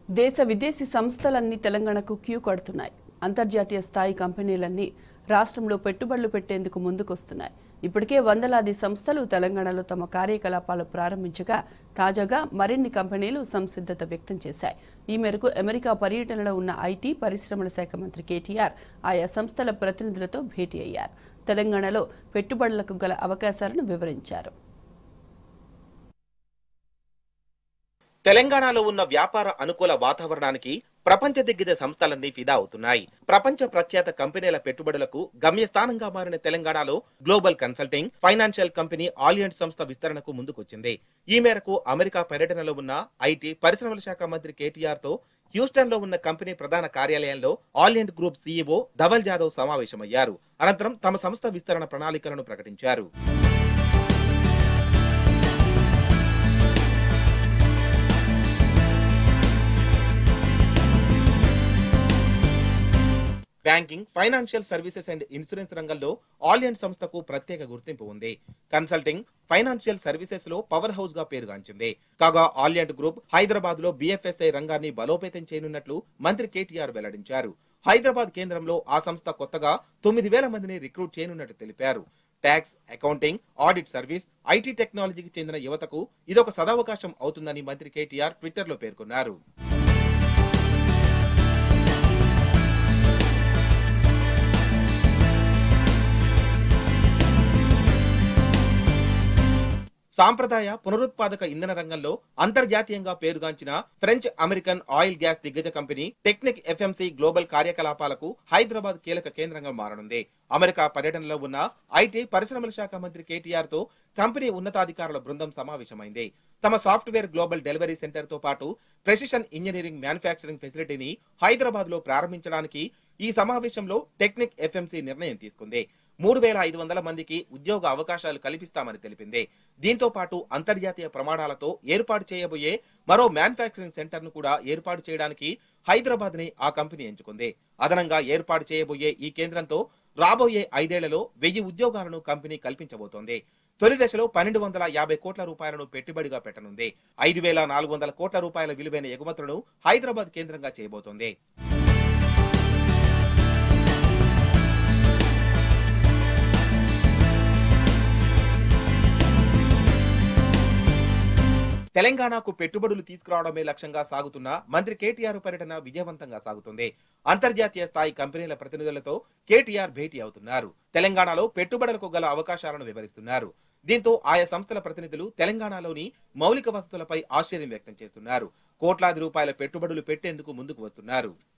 దేశ విదేశీ సంస్థలన్నీ తెలంగాణకు క్యూ కడుతున్నాయి అంతర్జాతీయ స్థాయి కంపెనీలన్నీ రాష్ట్రంలో పెట్టుబడులు పెట్టేందుకు ముందుకొస్తున్నాయి ఇప్పటికే వందలాది సంస్థలు తెలంగాణలో తమ కార్యకలాపాలు ప్రారంభించగా తాజాగా మరిన్ని కంపెనీలు సంసిద్ధత వ్యక్తం చేశాయి ఈ మేరకు అమెరికా పర్యటనలో ఉన్న ఐటీ పరిశ్రమల శాఖ మంత్రి కేటీఆర్ ఆయా సంస్థల ప్రతినిధులతో భేటీ అయ్యారు తెలంగాణలో పెట్టుబడులకు గల అవకాశాలను వివరించారు తెలంగాణలో ఉన్న వ్యాపార అనుకూల వాతావరణానికి ప్రపంచ దిగ్గజ సంస్థలన్నీ ఫిదా అవుతున్నాయి ప్రపంచ ప్రఖ్యాత కంపెనీల పెట్టుబడులకు గమ్యస్థానంగా మారిన తెలంగాణలో global consulting financial company Aliant సంస్థ విస్తరణకు ముందుకొచ్చింది ఈ మేరకు అమెరికా పర్యటనలో ఉన్న ఐటీ పరిశ్రమల శాఖ మంత్రి కేటీఆర్ తో హ్యూస్టన్ లో ఉన్న కంపెనీ ప్రధాన కార్యాలయంలో Aliant group CEO Dhaval Jadhav సమావేశమయ్యారు అనంతరం తమ సంస్థ విస్తరణ ప్రణాళికలను ప్రకటించారు banking financial services and insurance రంగంలో ఆలియంట్ సంస్థకు ప్రత్యేక గుర్తింపు ఉంది కన్సల్టింగ్ ఫైనాన్షియల్ సర్వీసెస్ లో పవర్ హౌస్ గా పేరుగాంచింది కాగా ఆలియంట్ గ్రూప్ హైదరాబాద్ లో బిఎఫ్ఎస్ఐ రంగాన్ని బలోపేతం చేయనున్నట్లు మంత్రి కేటీఆర్ వెల్లడించారు హైదరాబాద్ కేంద్రంలో ఆ సంస్థ కొత్తగా తొమ్మిది వేల మందిని రిక్రూట్ చేయనున్నట్టు తెలిపారు tax accounting audit service IT టెక్నాలజీకి చెందిన యువతకు ఇదొక సదవకాశం అవుతుందని మంత్రి కేటీఆర్ ట్విట్టర్ లో పేర్కొన్నారు సాంప్రదాయ పునరుత్పాదక ఇంధన రంగంలో అంతర్జాతీయంగా పేరుగాంచిన ఫ్రెంచ్ అమెరికన్ ఆయిల్ గ్యాస్ దిగ్గజ కంపెనీ టెక్నిక్ ఎఫ్ఎంసీ గ్లోబల్ కార్యకలాపాలకు హైదరాబాద్ కీలక కేంద్రంగా మారనుంది అమెరికా పర్యటనలో ఉన్న ఐటీ పరిశ్రమల శాఖ మంత్రి కేటీఆర్ తో కంపెనీ ఉన్నతాధికారుల బృందం సమావేశమైంది తమ సాఫ్ట్వేర్ గ్లోబల్ డెలివరీ సెంటర్ తో పాటు ప్రెసిషన్ ఇంజనీరింగ్ మ్యానుఫ్యాక్చరింగ్ ఫెసిలిటీని హైదరాబాద్ లో ప్రారంభించడానికి ఈ సమావేశంలో టెక్నిక్ ఎఫ్ఎంసీ నిర్ణయం తీసుకుంది మూడు వేల ఐదు వందల మందికి ఉద్యోగ అవకాశాలు కల్పిస్తామని తెలిపింది దీంతో పాటు అంతర్జాతీయ ప్రమాణాలతో ఏర్పాటు చేయబోయే మరో మ్యానుఫ్యాక్చరింగ్ సెంటర్ ను కూడా ఏర్పాటు చేయడానికి హైదరాబాద్ ని ఆ కంపెనీ ఎంచుకుంది అదనంగా ఏర్పాటు చేయబోయే ఈ కేంద్రంతో రాబోయే ఐదేళ్లలో వెయ్యి ఉద్యోగాలను కంపెనీ కల్పించబోతోంది తొలి దశలో పన్నెండు వందల యాభై కోట్ల రూపాయలను పెట్టుబడిగా పెట్టనుంది ఐదు వేల నాలుగు వందల కోట్ల రూపాయల విలువైన ఎగుమతులను హైదరాబాద్ కేంద్రంగా చేయబోతోంది తెలంగాణకు పెట్టుబడులు తీసుకురావడమే లక్ష్యంగా సాగుతున్న మంత్రి కేటీఆర్ పర్యటన విజయవంతంగా సాగుతుంది అంతర్జాతీయ స్థాయి కంపెనీల ప్రతినిధులతో కేటీఆర్ భేటీ అవుతున్నారు తెలంగాణలో పెట్టుబడులకు గల అవకాశాలను వివరిస్తున్నారు దీంతో ఆయా సంస్థల ప్రతినిధులు తెలంగాణలోని మౌలిక వసతులపై ఆశ్చర్యం వ్యక్తం చేస్తున్నారు కోట్లాది రూపాయల పెట్టుబడులు పెట్టేందుకు ముందుకు వస్తున్నారు